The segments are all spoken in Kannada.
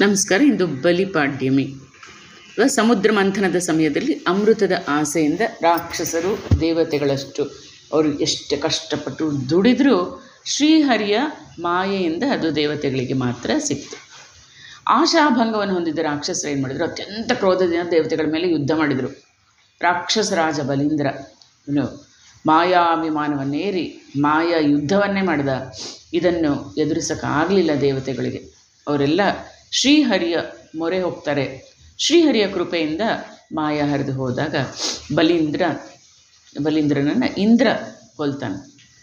ನಮಸ್ಕಾರ ಇಂದು ಬಲಿಪಾಡ್ಯಮಿ ಇವಾಗ ಸಮುದ್ರ ಮಂಥನದ ಸಮಯದಲ್ಲಿ ಅಮೃತದ ಆಸೆಯಿಂದ ರಾಕ್ಷಸರು ದೇವತೆಗಳಷ್ಟು ಅವರು ಎಷ್ಟು ಕಷ್ಟಪಟ್ಟು ದುಡಿದರೂ ಶ್ರೀಹರಿಯ ಮಾಯೆಯಿಂದ ಅದು ದೇವತೆಗಳಿಗೆ ಮಾತ್ರ ಸಿಕ್ತು ಆಶಾಭಂಗವನ್ನು ಹೊಂದಿದ್ದ ರಾಕ್ಷಸರು ಏನು ಮಾಡಿದರು ಅತ್ಯಂತ ಕ್ರೋಧದಿಂದ ದೇವತೆಗಳ ಮೇಲೆ ಯುದ್ಧ ಮಾಡಿದರು ರಾಕ್ಷಸ ರಾಜ ಬಲೀಂದ್ರ ಇವನು ಮಾಯಾಭಿಮಾನವನ್ನೇರಿ ಮಾಯಾ ಯುದ್ಧವನ್ನೇ ಮಾಡಿದ ಇದನ್ನು ಎದುರಿಸೋಕ್ಕಾಗಲಿಲ್ಲ ದೇವತೆಗಳಿಗೆ ಅವರೆಲ್ಲ ಶ್ರೀಹರಿಯ ಮೊರೆ ಹೋಗ್ತಾರೆ ಶ್ರೀಹರಿಯ ಕೃಪೆಯಿಂದ ಮಾಯ ಹರಿದು ಹೋದಾಗ ಬಲೀಂದ್ರ ಬಲೀಂದ್ರನನ್ನು ಇಂದ್ರ ಕೊಲ್ತಾನೆ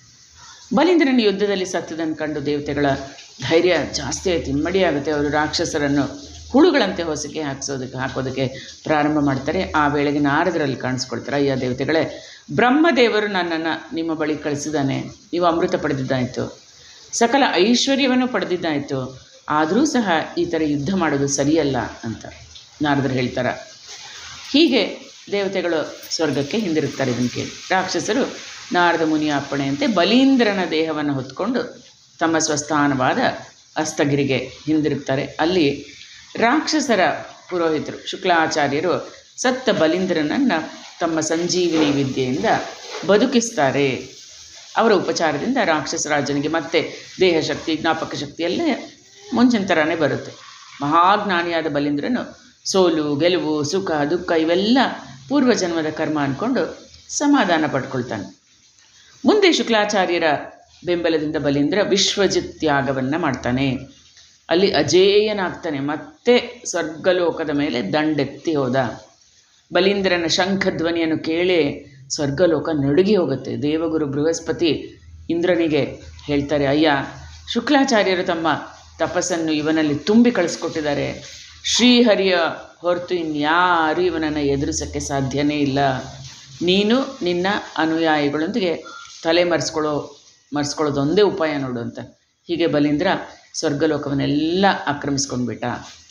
ಬಲೀಂದ್ರನ ಯುದ್ಧದಲ್ಲಿ ಸತ್ತದನ್ನು ಕಂಡು ದೇವತೆಗಳ ಧೈರ್ಯ ಜಾಸ್ತಿ ಆಯ್ತು ಇಮ್ಮಡಿ ಆಗುತ್ತೆ ಅವರು ರಾಕ್ಷಸರನ್ನು ಹುಳುಗಳಂತೆ ಹೊಸಕ್ಕೆ ಹಾಕ್ಸೋದಕ್ಕೆ ಹಾಕೋದಕ್ಕೆ ಪ್ರಾರಂಭ ಮಾಡ್ತಾರೆ ಆ ವೇಳೆಗೆ ನಾರದರಲ್ಲಿ ಕಾಣಿಸ್ಕೊಳ್ತಾರೆ ಅಯ್ಯ ದೇವತೆಗಳೇ ಬ್ರಹ್ಮದೇವರು ನನ್ನನ್ನು ನಿಮ್ಮ ಬಳಿ ಕಳಿಸಿದ್ದಾನೆ ನೀವು ಅಮೃತ ಪಡೆದಿದ್ದಾಯಿತು ಸಕಲ ಐಶ್ವರ್ಯವನ್ನು ಪಡೆದಿದ್ದಾಯಿತು ಆದರೂ ಸಹ ಈ ಥರ ಯುದ್ಧ ಮಾಡೋದು ಸರಿಯಲ್ಲ ಅಂತ ನಾರದರು ಹೇಳ್ತಾರೆ ಹೀಗೆ ದೇವತೆಗಳು ಸ್ವರ್ಗಕ್ಕೆ ಹಿಂದಿರುಗ್ತಾರೆ ಇದನ್ನು ಕೇಳಿ ರಾಕ್ಷಸರು ನಾರದ ಮುನಿಯ ಅಪ್ಪಣೆಯಂತೆ ಬಲೀಂದ್ರನ ದೇಹವನ್ನು ಹೊತ್ಕೊಂಡು ತಮ್ಮ ಸ್ವಸ್ಥಾನವಾದ ಅಸ್ತಗಿರಿಗೆ ಹಿಂದಿರುಗ್ತಾರೆ ಅಲ್ಲಿ ರಾಕ್ಷಸರ ಪುರೋಹಿತರು ಶುಕ್ಲಾಚಾರ್ಯರು ಸತ್ತ ಬಲೀಂದ್ರನನ್ನು ತಮ್ಮ ಸಂಜೀವಿನಿ ವಿದ್ಯೆಯಿಂದ ಬದುಕಿಸ್ತಾರೆ ಅವರ ಉಪಚಾರದಿಂದ ರಾಕ್ಷಸ ರಾಜನಿಗೆ ಮತ್ತೆ ದೇಹ ಶಕ್ತಿ ಜ್ಞಾಪಕ ಶಕ್ತಿ ಎಲ್ಲ ಮುಂಚಿನ ಥರನೇ ಬರುತ್ತೆ ಮಹಾಜ್ಞಾನಿಯಾದ ಬಲೀಂದ್ರನು ಸೋಲು ಗೆಲುವು ಸುಖ ದುಃಖ ಇವೆಲ್ಲ ಪೂರ್ವಜನ್ಮದ ಕರ್ಮ ಅಂದ್ಕೊಂಡು ಸಮಾಧಾನ ಪಡ್ಕೊಳ್ತಾನೆ ಮುಂದೆ ಶುಕ್ಲಾಚಾರ್ಯರ ಬೆಂಬಲದಿಂದ ಬಲೀಂದ್ರ ವಿಶ್ವಜಿತ್ ತ್ಯಾಗವನ್ನು ಮಾಡ್ತಾನೆ ಅಲ್ಲಿ ಅಜೇಯನಾಗ್ತಾನೆ ಮತ್ತೆ ಸ್ವರ್ಗಲೋಕದ ಮೇಲೆ ದಂಡೆತ್ತಿ ಹೋದ ಬಲೀಂದ್ರನ ಶಂಖಧ್ವನಿಯನ್ನು ಕೇಳಿ ಸ್ವರ್ಗಲೋಕ ನಡುಗಿ ಹೋಗುತ್ತೆ ದೇವಗುರು ಬೃಹಸ್ಪತಿ ಇಂದ್ರನಿಗೆ ಹೇಳ್ತಾರೆ ಅಯ್ಯ ಶುಕ್ಲಾಚಾರ್ಯರು ತಮ್ಮ ತಪಸ್ಸನ್ನು ಇವನಲ್ಲಿ ತುಂಬಿ ಕಳಿಸ್ಕೊಟ್ಟಿದ್ದಾರೆ ಶ್ರೀಹರಿಯ ಹೊರತು ಇನ್ಯಾರು ಇವನನ್ನು ಎದುರಿಸೋಕ್ಕೆ ಸಾಧ್ಯನೇ ಇಲ್ಲ ನೀನು ನಿನ್ನ ಅನುಯಾಯಿಗಳೊಂದಿಗೆ ತಲೆ ಮರೆಸ್ಕೊಳ್ಳೋ ಮರೆಸ್ಕೊಳ್ಳೋದು ಒಂದೇ ಉಪಾಯ ನೋಡು ಅಂತ ಹೀಗೆ ಬಲೀಂದ್ರ ಸ್ವರ್ಗಲೋಕವನ್ನೆಲ್ಲ ಆಕ್ರಮಿಸ್ಕೊಂಡ್ಬಿಟ್ಟ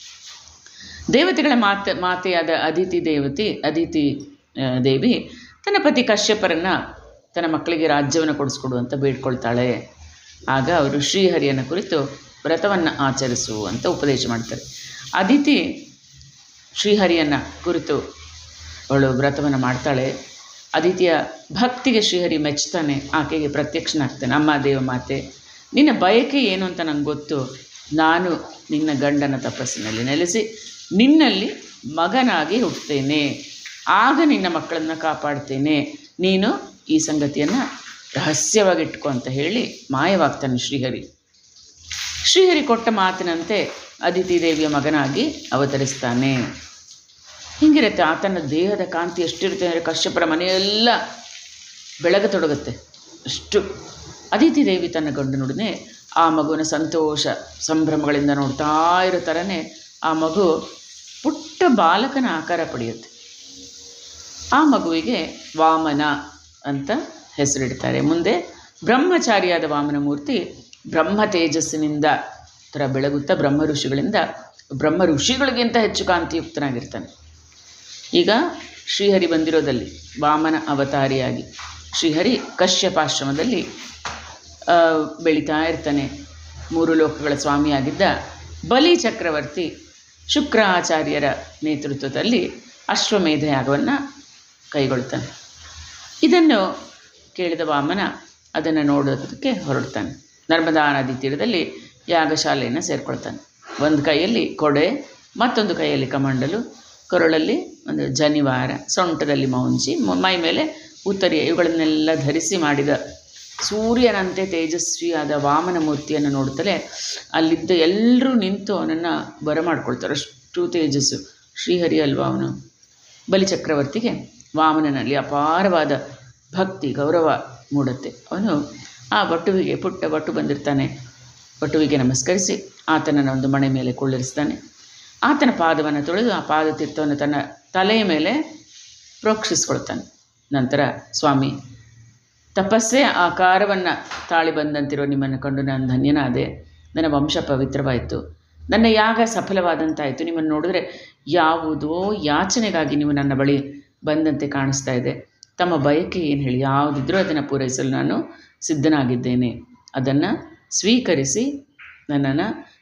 ದೇವತೆಗಳ ಮಾತೆ ಮಾತೆಯಾದ ಅದಿತಿ ದೇವತೆ ಅದಿತಿ ಆ, ದೇವಿ ತನ್ನ ಪತಿ ಕಶ್ಯಪರನ್ನು ತನ್ನ ಮಕ್ಕಳಿಗೆ ರಾಜ್ಯವನ್ನು ಕೊಡಿಸ್ಕೊಡು ಅಂತ ಬೇಡ್ಕೊಳ್ತಾಳೆ ಆಗ ಅವರು ಶ್ರೀಹರಿಯನ್ನು ಕುರಿತು ವ್ರತವನ್ನು ಆಚರಿಸು ಅಂತ ಉಪದೇಶ ಮಾಡ್ತಾರೆ ಅದಿತಿ ಶ್ರೀಹರಿಯನ್ನು ಕುರಿತು ಅವಳು ವ್ರತವನ್ನು ಮಾಡ್ತಾಳೆ ಅದಿತಿಯ ಭಕ್ತಿಗೆ ಶ್ರೀಹರಿ ಮೆಚ್ತಾನೆ ಆಕೆಗೆ ಪ್ರತ್ಯಕ್ಷನಾಗ್ತಾನೆ ಅಮ್ಮ ದೇವ ಮಾತೆ ನಿನ್ನ ಬಯಕೆ ಏನು ಅಂತ ನಂಗೆ ಗೊತ್ತು ನಾನು ನಿನ್ನ ಗಂಡನ ತಪಸ್ಸಿನಲ್ಲಿ ನೆಲೆಸಿ ನಿನ್ನಲ್ಲಿ ಮಗನಾಗಿ ಹುಟ್ಟುತ್ತೇನೆ ಆಗ ನಿನ್ನ ಮಕ್ಕಳನ್ನು ಕಾಪಾಡ್ತೇನೆ ನೀನು ಈ ಸಂಗತಿಯನ್ನು ರಹಸ್ಯವಾಗಿ ಇಟ್ಕೊ ಅಂತ ಹೇಳಿ ಮಾಯವಾಗ್ತಾನೆ ಶ್ರೀಹರಿ ಶ್ರೀಹರಿ ಕೊಟ್ಟ ಮಾತಿನಂತೆ ಅದಿತಿ ದೇವಿಯ ಮಗನಾಗಿ ಅವತರಿಸ್ತಾನೆ ಹಿಂಗಿರುತ್ತೆ ಆತನ ದೇಹದ ಕಾಂತಿ ಎಷ್ಟಿರುತ್ತೆ ಅಂದರೆ ಕಶ್ಯಪರ ಮನೆಯೆಲ್ಲ ಬೆಳಗತೊಡಗುತ್ತೆ ಅಷ್ಟು ಅದಿತಿ ದೇವಿ ತನ್ನ ಗಂಡನೊಡನೆ ಆ ಮಗುವಿನ ಸಂತೋಷ ಸಂಭ್ರಮಗಳಿಂದ ನೋಡ್ತಾ ಇರೋ ಥರನೇ ಆ ಮಗು ಪುಟ್ಟ ಬಾಲಕನ ಆಕಾರ ಪಡೆಯುತ್ತೆ ಆ ಮಗುವಿಗೆ ವಾಮನ ಅಂತ ಹೆಸರಿಡ್ತಾರೆ ಮುಂದೆ ಬ್ರಹ್ಮಚಾರಿಯಾದ ವಾಮನ ಮೂರ್ತಿ ಬ್ರಹ್ಮ ತೇಜಸ್ಸಿನಿಂದ ಥರ ಬೆಳಗುತ್ತಾ ಬ್ರಹ್ಮ ಋಷಿಗಳಿಂದ ಬ್ರಹ್ಮ ಋಷಿಗಳಿಗಿಂತ ಹೆಚ್ಚು ಕಾಂತಿಯುಕ್ತನಾಗಿರ್ತಾನೆ ಈಗ ಶ್ರೀಹರಿ ಬಂದಿರೋದಲ್ಲಿ ವಾಮನ ಅವತಾರಿಯಾಗಿ ಶ್ರೀಹರಿ ಕಶ್ಯಪಾಶ್ರಮದಲ್ಲಿ ಆ, ಬೆಳೀತಾ ಇರ್ತಾನೆ ಮೂರು ಲೋಕಗಳ ಸ್ವಾಮಿಯಾಗಿದ್ದ ಬಲಿ ಚಕ್ರವರ್ತಿ ಶುಕ್ರಾಚಾರ್ಯರ ನೇತೃತ್ವದಲ್ಲಿ ಅಶ್ವಮೇಧ ಯಾಗವನ್ನು ಕೈಗೊಳ್ತಾನೆ ಇದನ್ನು ಕೇಳಿದ ವಾಮನ ಅದನ್ನು ನೋಡೋದಕ್ಕೆ ಹೊರಡ್ತಾನೆ ನರ್ಮದಾ ನದಿ ತೀರದಲ್ಲಿ ಯಾಗಶಾಲೆಯನ್ನು ಸೇರಿಕೊಳ್ತಾನೆ ಒಂದು ಕೈಯಲ್ಲಿ ಕೊಡೆ ಮತ್ತೊಂದು ಕೈಯಲ್ಲಿ ಕಮಂಡಲು ಕೊರಳಲ್ಲಿ ಒಂದು ಜನಿವಾರ ಸೊಂಟದಲ್ಲಿ ಮೌಂಜಿ ಮ- ಮೈ ಮೇಲೆ ಉತ್ತರಿಯ ಇವುಗಳನ್ನೆಲ್ಲ ಧರಿಸಿ ಮಾಡಿದ ಸೂರ್ಯನಂತೆ ತೇಜಸ್ವಿಯಾದ ವಾಮನ ಮೂರ್ತಿಯನ್ನು ನೋಡುತ್ತಲೇ ಅಲ್ಲಿದ್ದ ಎಲ್ಲರೂ ನಿಂತು ಅವನನ್ನು ಬರಮಾಡ್ಕೊಳ್ತಾರೆ ಅಷ್ಟು ತೇಜಸ್ಸು ಶ್ರೀಹರಿ ಅಲ್ವಾ ಅವನು ಬಲಿಚಕ್ರವರ್ತಿಗೆ ವಾಮನನಲ್ಲಿ ಅಪಾರವಾದ ಭಕ್ತಿ ಗೌರವ ಮೂಡುತ್ತೆ ಅವನು ಆ ವಟುವಿಗೆ ಪುಟ್ಟ ವಟು ಬಂದಿರ್ತಾನೆ ವಟುವಿಗೆ ನಮಸ್ಕರಿಸಿ ಆತನನ್ನು ಒಂದು ಮಣೆ ಮೇಲೆ ಕುಳ್ಳಿರಿಸ್ತಾನೆ ಆತನ ಪಾದವನ್ನು ತೊಳೆದು ಆ ಪಾದ ತೀರ್ಥವನ್ನು ತನ್ನ ತಲೆಯ ಮೇಲೆ ಪ್ರೋಕ್ಷಿಸ್ಕೊಳ್ತಾನೆ ನಂತರ ಸ್ವಾಮಿ ತಪಸ್ಸೇ ಆಕಾರವನ್ನು ತಾಳಿ ಬಂದಂತಿರೋ ನಿಮ್ಮನ್ನು ಕಂಡು ನಾನು ಧನ್ಯನಾದೆ ನನ್ನ ವಂಶ ಪವಿತ್ರವಾಯಿತು ನನ್ನ ಯಾಗ ಸಫಲವಾದಂತಾಯಿತು ನಿಮ್ಮನ್ನು ನೋಡಿದ್ರೆ ಯಾವುದೋ ಯಾಚನೆಗಾಗಿ ನೀವು ನನ್ನ ಬಳಿ ಬಂದಂತೆ ಕಾಣಿಸ್ತಾ ಇದೆ ತಮ್ಮ ಬಯಕೆ ಏನು ಹೇಳಿ ಯಾವುದಿದ್ರೂ ಅದನ್ನು ಪೂರೈಸಲು ನಾನು ಸಿದ್ಧನಾಗಿದ್ದೇನೆ ಅದನ್ನು ಸ್ವೀಕರಿಸಿ ನನ್ನನ್ನು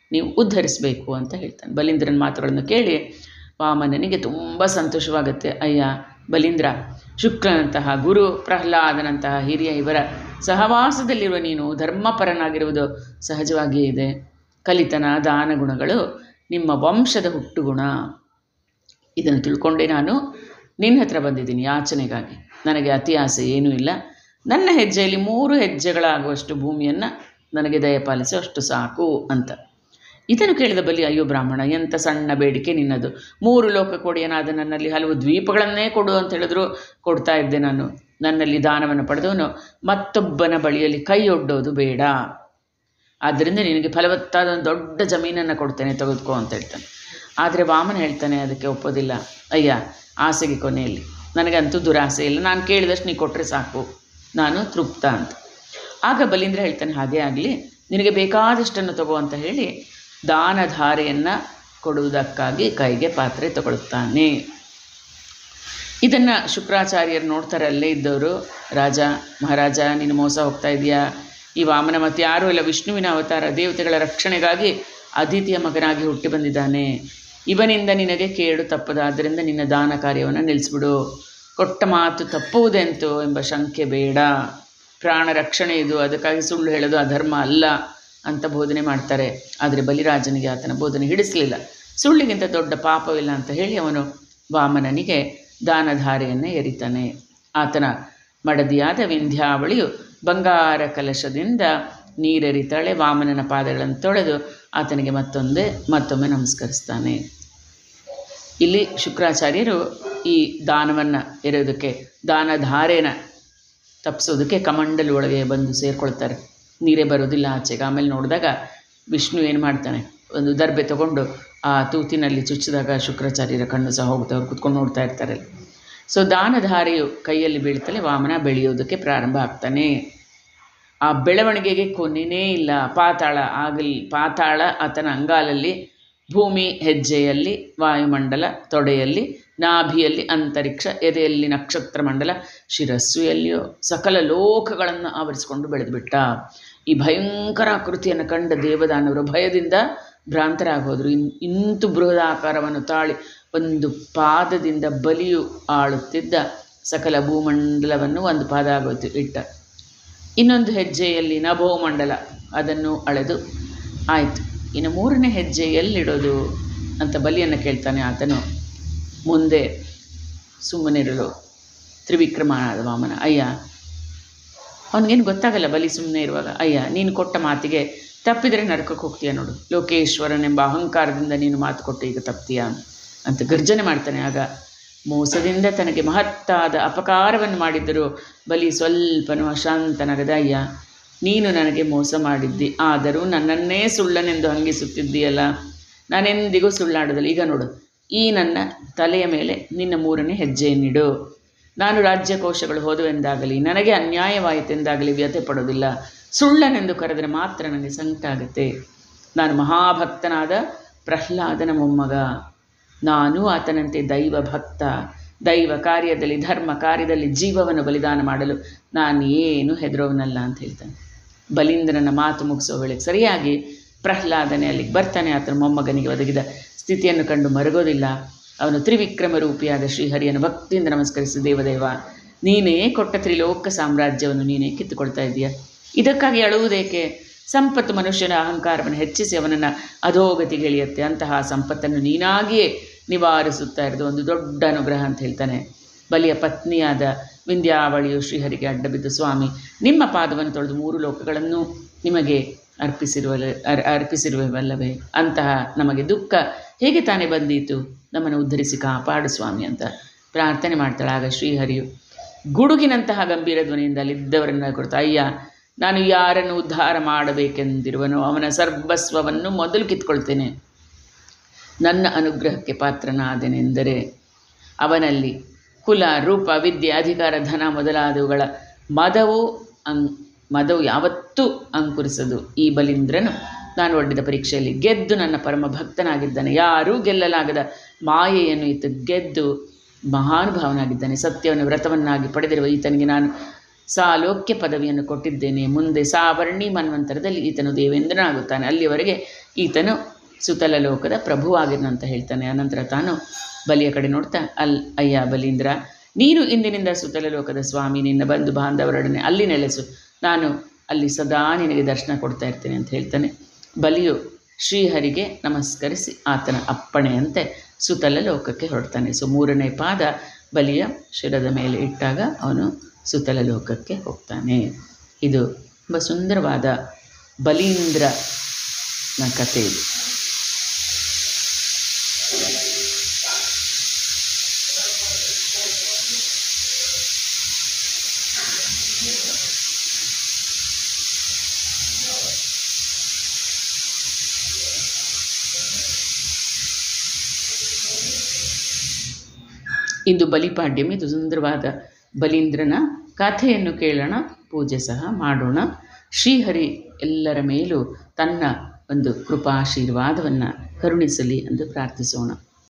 ನೀವು ಉದ್ಧರಿಸಬೇಕು ಅಂತ ಹೇಳ್ತಾನೆ ಬಲೀಂದ್ರನ ಮಾತುಗಳನ್ನು ಕೇಳಿ ವಾಮನನಿಗೆ ತುಂಬ ಸಂತೋಷವಾಗುತ್ತೆ ಅಯ್ಯ ಬಲೀಂದ್ರ ಶುಕ್ರನಂತಹ ಗುರು ಪ್ರಹ್ಲಾದನಂತಹ ಹಿರಿಯ ಇವರ ಸಹವಾಸದಲ್ಲಿರುವ ನೀನು ಧರ್ಮಪರನಾಗಿರುವುದು ಸಹಜವಾಗಿಯೇ ಇದೆ ಕಲಿತನ ದಾನ ಗುಣಗಳು ನಿಮ್ಮ ವಂಶದ ಹುಟ್ಟುಗುಣ ಇದನ್ನು ತಿಳ್ಕೊಂಡೇ ನಾನು ನಿನ್ನ ಹತ್ರ ಬಂದಿದ್ದೀನಿ ಯಾಚನೆಗಾಗಿ ನನಗೆ ಅತಿ ಆಸೆ ಏನೂ ಇಲ್ಲ ನನ್ನ ಹೆಜ್ಜೆಯಲ್ಲಿ ಮೂರು ಹೆಜ್ಜೆಗಳಾಗುವಷ್ಟು ಭೂಮಿಯನ್ನು ನನಗೆ ದಯಪಾಲಿಸಿ ಅಷ್ಟು ಸಾಕು ಅಂತ ಇದನ್ನು ಕೇಳಿದ ಬಲಿ ಅಯ್ಯೋ ಬ್ರಾಹ್ಮಣ ಎಂಥ ಸಣ್ಣ ಬೇಡಿಕೆ ನಿನ್ನದು ಮೂರು ಲೋಕ ಕೊಡಿಯನಾದ ನನ್ನಲ್ಲಿ ಹಲವು ದ್ವೀಪಗಳನ್ನೇ ಕೊಡು ಅಂತ ಹೇಳಿದ್ರು ಕೊಡ್ತಾ ಇದ್ದೆ ನಾನು ನನ್ನಲ್ಲಿ ದಾನವನ್ನು ಪಡೆದವನು ಮತ್ತೊಬ್ಬನ ಬಳಿಯಲ್ಲಿ ಕೈಯೊಡ್ಡೋದು ಬೇಡ ಆದ್ದರಿಂದ ನಿನಗೆ ಫಲವತ್ತಾದ ಒಂದು ದೊಡ್ಡ ಜಮೀನನ್ನು ಕೊಡ್ತೇನೆ ತೆಗೆದುಕೋ ಅಂತ ಹೇಳ್ತಾನೆ ಆದರೆ ವಾಮನ ಹೇಳ್ತಾನೆ ಅದಕ್ಕೆ ಒಪ್ಪೋದಿಲ್ಲ ಅಯ್ಯ ಆಸೆಗೆ ಕೊನೆಯಲ್ಲಿ ನನಗಂತೂ ದುರಾಸೆ ಇಲ್ಲ ನಾನು ಕೇಳಿದಷ್ಟು ನೀ ಕೊಟ್ಟರೆ ಸಾಕು ನಾನು ತೃಪ್ತ ಅಂತ ಆಗ ಬಲೀಂದ್ರ ಹೇಳ್ತಾನೆ ಹಾಗೇ ಆಗಲಿ ನಿನಗೆ ಬೇಕಾದಷ್ಟನ್ನು ತಗೋ ಅಂತ ಹೇಳಿ ದಾನಧಾರೆಯನ್ನು ಕೊಡುವುದಕ್ಕಾಗಿ ಕೈಗೆ ಪಾತ್ರೆ ತಗೊಳ್ತಾನೆ ಇದನ್ನು ಶುಕ್ರಾಚಾರ್ಯರು ನೋಡ್ತಾರೆ ಅಲ್ಲೇ ಇದ್ದವರು ರಾಜ ಮಹಾರಾಜ ನೀನು ಮೋಸ ಹೋಗ್ತಾ ಇದೆಯಾ ಈ ವಾಮನ ಮತ್ತು ಯಾರೂ ಇಲ್ಲ ವಿಷ್ಣುವಿನ ಅವತಾರ ದೇವತೆಗಳ ರಕ್ಷಣೆಗಾಗಿ ಅದಿತಿಯ ಮಗನಾಗಿ ಹುಟ್ಟಿ ಬಂದಿದ್ದಾನೆ ಇವನಿಂದ ನಿನಗೆ ಕೇಡು ತಪ್ಪದ ಆದ್ದರಿಂದ ನಿನ್ನ ದಾನ ಕಾರ್ಯವನ್ನು ನಿಲ್ಲಿಸ್ಬಿಡು ಕೊಟ್ಟ ಮಾತು ತಪ್ಪುವುದೆಂತು ಎಂಬ ಶಂಕೆ ಬೇಡ ಪ್ರಾಣ ರಕ್ಷಣೆ ಇದು ಅದಕ್ಕಾಗಿ ಸುಳ್ಳು ಹೇಳೋದು ಅಧರ್ಮ ಅಲ್ಲ ಅಂತ ಬೋಧನೆ ಮಾಡ್ತಾರೆ ಆದರೆ ಬಲಿರಾಜನಿಗೆ ಆತನ ಬೋಧನೆ ಹಿಡಿಸಲಿಲ್ಲ ಸುಳ್ಳಿಗಿಂತ ದೊಡ್ಡ ಪಾಪವಿಲ್ಲ ಅಂತ ಹೇಳಿ ಅವನು ವಾಮನನಿಗೆ ದಾನಧಾರೆಯನ್ನು ಎರಿತಾನೆ ಆತನ ಮಡದಿಯಾದ ವಿಂಧ್ಯಾವಳಿಯು ಬಂಗಾರ ಕಲಶದಿಂದ ನೀರೆರಿತಾಳೆ ವಾಮನನ ಪಾದಗಳನ್ನು ತೊಳೆದು ಆತನಿಗೆ ಮತ್ತೊಂದೇ ಮತ್ತೊಮ್ಮೆ ನಮಸ್ಕರಿಸ್ತಾನೆ ಇಲ್ಲಿ ಶುಕ್ರಾಚಾರ್ಯರು ಈ ದಾನವನ್ನು ಎರೆಯೋದಕ್ಕೆ ದಾನಧಾರೆನ ತಪ್ಪಿಸೋದಕ್ಕೆ ಕಮಂಡಲು ಒಳಗೆ ಬಂದು ಸೇರಿಕೊಳ್ತಾರೆ ನೀರೇ ಬರೋದಿಲ್ಲ ಆಚೆಗೆ ಆಮೇಲೆ ನೋಡಿದಾಗ ವಿಷ್ಣು ಏನು ಮಾಡ್ತಾನೆ ಒಂದು ದರ್ಬೆ ತಗೊಂಡು ಆ ತೂತಿನಲ್ಲಿ ಚುಚ್ಚಿದಾಗ ಶುಕ್ರಾಚಾರ್ಯರ ಕಣ್ಣು ಸಹ ಹೋಗುತ್ತೆ ಅವ್ರು ಕುತ್ಕೊಂಡು ನೋಡ್ತಾ ಇರ್ತಾರೆ ಸೊ ದಾನಧಾರೆಯು ಕೈಯಲ್ಲಿ ಬೀಳ್ತಲೇ ವಾಮನ ಬೆಳೆಯೋದಕ್ಕೆ ಪ್ರಾರಂಭ ಆಗ್ತಾನೆ ಆ ಬೆಳವಣಿಗೆಗೆ ಕೊನೆಯೇ ಇಲ್ಲ ಪಾತಾಳ ಆಗಲಿ ಪಾತಾಳ ಆತನ ಅಂಗಾಲಲ್ಲಿ ಭೂಮಿ ಹೆಜ್ಜೆಯಲ್ಲಿ ವಾಯುಮಂಡಲ ತೊಡೆಯಲ್ಲಿ ನಾಭಿಯಲ್ಲಿ ಅಂತರಿಕ್ಷ ಎದೆಯಲ್ಲಿ ನಕ್ಷತ್ರ ಮಂಡಲ ಶಿರಸ್ಸು ಎಲ್ಲಿಯೋ ಸಕಲ ಲೋಕಗಳನ್ನು ಆವರಿಸಿಕೊಂಡು ಬೆಳೆದುಬಿಟ್ಟ ಈ ಭಯಂಕರ ಆಕೃತಿಯನ್ನು ಕಂಡ ದೇವದಾನವರು ಭಯದಿಂದ ಭ್ರಾಂತರಾಗೋದ್ರು ಇನ್ ಇಂತು ಬೃಹದಾಕಾರವನ್ನು ತಾಳಿ ಒಂದು ಪಾದದಿಂದ ಬಲಿಯು ಆಳುತ್ತಿದ್ದ ಸಕಲ ಭೂಮಂಡಲವನ್ನು ಒಂದು ಪಾದ ಆಗೋಯ್ತು ಇಟ್ಟ ಇನ್ನೊಂದು ಹೆಜ್ಜೆಯಲ್ಲಿ ನಭೋಮಂಡಲ ಅದನ್ನು ಅಳೆದು ಆಯಿತು ಇನ್ನು ಮೂರನೇ ಹೆಜ್ಜೆ ಎಲ್ಲಿಡೋದು ಅಂತ ಬಲಿಯನ್ನು ಕೇಳ್ತಾನೆ ಆತನು ಮುಂದೆ ಸುಮ್ಮನಿರಲು ತ್ರಿವಿಕ್ರಮನಾದ ವಾಮನ ಅಯ್ಯ ಅವನಿಗೇನು ಗೊತ್ತಾಗಲ್ಲ ಬಲಿ ಸುಮ್ಮನೆ ಇರುವಾಗ ಅಯ್ಯ ನೀನು ಕೊಟ್ಟ ಮಾತಿಗೆ ತಪ್ಪಿದರೆ ನರಕಕ್ಕೆ ಹೋಗ್ತೀಯ ನೋಡು ಲೋಕೇಶ್ವರನೆಂಬ ಅಹಂಕಾರದಿಂದ ನೀನು ಮಾತು ಕೊಟ್ಟು ಈಗ ತಪ್ತೀಯ ಅಂತ ಗರ್ಜನೆ ಮಾಡ್ತಾನೆ ಆಗ ಮೋಸದಿಂದ ತನಗೆ ಮಹತ್ತಾದ ಅಪಕಾರವನ್ನು ಮಾಡಿದ್ದರೂ ಬಲಿ ಸ್ವಲ್ಪನೂ ಅಶಾಂತನಾಗದ ಅಯ್ಯ ನೀನು ನನಗೆ ಮೋಸ ಮಾಡಿದ್ದಿ ಆದರೂ ನನ್ನನ್ನೇ ಸುಳ್ಳನೆಂದು ಹಂಗಿಸುತ್ತಿದ್ದೀಯಲ್ಲ ನಾನೆಂದಿಗೂ ಸುಳ್ಳಾಡೋದಿಲ್ಲ ಈಗ ನೋಡು ಈ ನನ್ನ ತಲೆಯ ಮೇಲೆ ನಿನ್ನ ಮೂರನೇ ಹೆಜ್ಜೆಯನ್ನಿಡು ನಾನು ರಾಜ್ಯಕೋಶಗಳು ಹೋದವೆಂದಾಗಲಿ ನನಗೆ ಅನ್ಯಾಯವಾಯಿತೆಂದಾಗಲಿ ವ್ಯಥೆ ಪಡೋದಿಲ್ಲ ಸುಳ್ಳನೆಂದು ಕರೆದರೆ ಮಾತ್ರ ನನಗೆ ಸಂಕಟ ಆಗುತ್ತೆ ನಾನು ಮಹಾಭಕ್ತನಾದ ಪ್ರಹ್ಲಾದನ ಮೊಮ್ಮಗ ನಾನು ಆತನಂತೆ ದೈವ ಭಕ್ತ ದೈವ ಕಾರ್ಯದಲ್ಲಿ ಧರ್ಮ ಕಾರ್ಯದಲ್ಲಿ ಜೀವವನ್ನು ಬಲಿದಾನ ಮಾಡಲು ನಾನು ಏನು ಹೆದರೋವನಲ್ಲ ಅಂತ ಹೇಳ್ತಾನೆ ಬಲೀಂದ್ರನ ಮಾತು ಮುಗಿಸೋ ವೇಳೆಗೆ ಸರಿಯಾಗಿ ಪ್ರಹ್ಲಾದನೆ ಅಲ್ಲಿಗೆ ಬರ್ತಾನೆ ಆತನ ಮೊಮ್ಮಗನಿಗೆ ಒದಗಿದ ಸ್ಥಿತಿಯನ್ನು ಕಂಡು ಮರಗೋದಿಲ್ಲ ಅವನು ತ್ರಿವಿಕ್ರಮ ರೂಪಿಯಾದ ಶ್ರೀಹರಿಯನ್ನು ಭಕ್ತಿಯಿಂದ ನಮಸ್ಕರಿಸಿ ದೇವದೇವ ನೀನೇ ಕೊಟ್ಟ ತ್ರಿಲೋಕ ಸಾಮ್ರಾಜ್ಯವನ್ನು ನೀನೇ ಕಿತ್ತುಕೊಳ್ತಾ ಇದೆಯಾ ಇದಕ್ಕಾಗಿ ಅಳುವುದೇಕೆ ಸಂಪತ್ತು ಮನುಷ್ಯನ ಅಹಂಕಾರವನ್ನು ಹೆಚ್ಚಿಸಿ ಅವನನ್ನು ಅಧೋಗತಿಗೆ ಇಳಿಯುತ್ತೆ ಅಂತಹ ಸಂಪತ್ತನ್ನು ನೀನಾಗಿಯೇ ನಿವಾರಿಸುತ್ತಾ ಇರೋದು ಒಂದು ದೊಡ್ಡ ಅನುಗ್ರಹ ಅಂತ ಹೇಳ್ತಾನೆ ಬಲಿಯ ಪತ್ನಿಯಾದ ವಿಂಧ್ಯಾವಳಿಯು ಶ್ರೀಹರಿಗೆ ಅಡ್ಡಬಿದ್ದು ಸ್ವಾಮಿ ನಿಮ್ಮ ಪಾದವನ್ನು ತೊಳೆದು ಮೂರು ಲೋಕಗಳನ್ನು ನಿಮಗೆ ಅರ್ಪಿಸಿರುವಲ್ಲ ಅರ್ ಅರ್ಪಿಸಿರುವವಲ್ಲವೇ ಅಂತಹ ನಮಗೆ ದುಃಖ ಹೇಗೆ ತಾನೇ ಬಂದೀತು ನಮ್ಮನ್ನು ಉದ್ಧರಿಸಿ ಕಾಪಾಡು ಸ್ವಾಮಿ ಅಂತ ಪ್ರಾರ್ಥನೆ ಮಾಡ್ತಾಳೆ ಆಗ ಶ್ರೀಹರಿಯು ಗುಡುಗಿನಂತಹ ಗಂಭೀರ ಧ್ವನಿಯಿಂದ ಅಲ್ಲಿದ್ದವರನ್ನ ಕುರಿತು ಅಯ್ಯ ನಾನು ಯಾರನ್ನು ಉದ್ಧಾರ ಮಾಡಬೇಕೆಂದಿರುವನೋ ಅವನ ಸರ್ವಸ್ವವನ್ನು ಮೊದಲು ಕಿತ್ಕೊಳ್ತೇನೆ ನನ್ನ ಅನುಗ್ರಹಕ್ಕೆ ಪಾತ್ರನಾದೆನೆಂದರೆ ಅವನಲ್ಲಿ ಕುಲ ರೂಪ ವಿದ್ಯೆ ಅಧಿಕಾರ ಧನ ಮೊದಲಾದವುಗಳ ಮದವು ಅಂ ಮದವು ಯಾವತ್ತೂ ಅಂಕುರಿಸದು ಈ ಬಲೀಂದ್ರನು ನಾನು ಒಡ್ಡಿದ ಪರೀಕ್ಷೆಯಲ್ಲಿ ಗೆದ್ದು ನನ್ನ ಪರಮ ಭಕ್ತನಾಗಿದ್ದಾನೆ ಯಾರೂ ಗೆಲ್ಲಲಾಗದ ಮಾಯೆಯನ್ನು ಈತ ಗೆದ್ದು ಮಹಾನುಭಾವನಾಗಿದ್ದಾನೆ ಸತ್ಯವನ್ನು ವ್ರತವನ್ನಾಗಿ ಪಡೆದಿರುವ ಈತನಿಗೆ ನಾನು ಸಾಲೋಕ್ಯ ಪದವಿಯನ್ನು ಕೊಟ್ಟಿದ್ದೇನೆ ಮುಂದೆ ಸಾವರ್ಣಿ ಮನ್ವಂತರದಲ್ಲಿ ಈತನು ದೇವೇಂದ್ರನಾಗುತ್ತಾನೆ ಅಲ್ಲಿಯವರೆಗೆ ಈತನು ಸುತಲ ಲೋಕದ ಪ್ರಭುವಾಗಿರನಂತ ಹೇಳ್ತಾನೆ ಅನಂತರ ತಾನು ಬಲಿಯ ಕಡೆ ನೋಡ್ತಾ ಅಲ್ ಅಯ್ಯ ಬಲೀಂದ್ರ ನೀನು ಇಂದಿನಿಂದ ಸುತಲ ಲೋಕದ ಸ್ವಾಮಿ ನಿನ್ನ ಬಂಧು ಬಾಂಧವರೊಡನೆ ಅಲ್ಲಿ ನೆಲೆಸು ನಾನು ಅಲ್ಲಿ ಸದಾ ನಿನಗೆ ದರ್ಶನ ಕೊಡ್ತಾ ಇರ್ತೇನೆ ಅಂತ ಹೇಳ್ತಾನೆ ಬಲಿಯು ಶ್ರೀಹರಿಗೆ ನಮಸ್ಕರಿಸಿ ಆತನ ಅಪ್ಪಣೆಯಂತೆ ಸುತಲ ಲೋಕಕ್ಕೆ ಹೊರಡ್ತಾನೆ ಸೊ ಮೂರನೇ ಪಾದ ಬಲಿಯ ಶಿರದ ಮೇಲೆ ಇಟ್ಟಾಗ ಅವನು ಸುತಲ ಲೋಕಕ್ಕೆ ಹೋಗ್ತಾನೆ ಇದು ತುಂಬ ಸುಂದರವಾದ ಬಲೀಂದ್ರನ ಕಥೆ ಇದು ಇಂದು ಬಲಿಪಾಡ್ಯಮಿ ಇದು ಸುಂದರವಾದ ಬಲೀಂದ್ರನ ಕಥೆಯನ್ನು ಕೇಳೋಣ ಪೂಜೆ ಸಹ ಮಾಡೋಣ ಶ್ರೀಹರಿ ಎಲ್ಲರ ಮೇಲೂ ತನ್ನ ಒಂದು ಕೃಪಾಶೀರ್ವಾದವನ್ನು ಕರುಣಿಸಲಿ ಎಂದು ಪ್ರಾರ್ಥಿಸೋಣ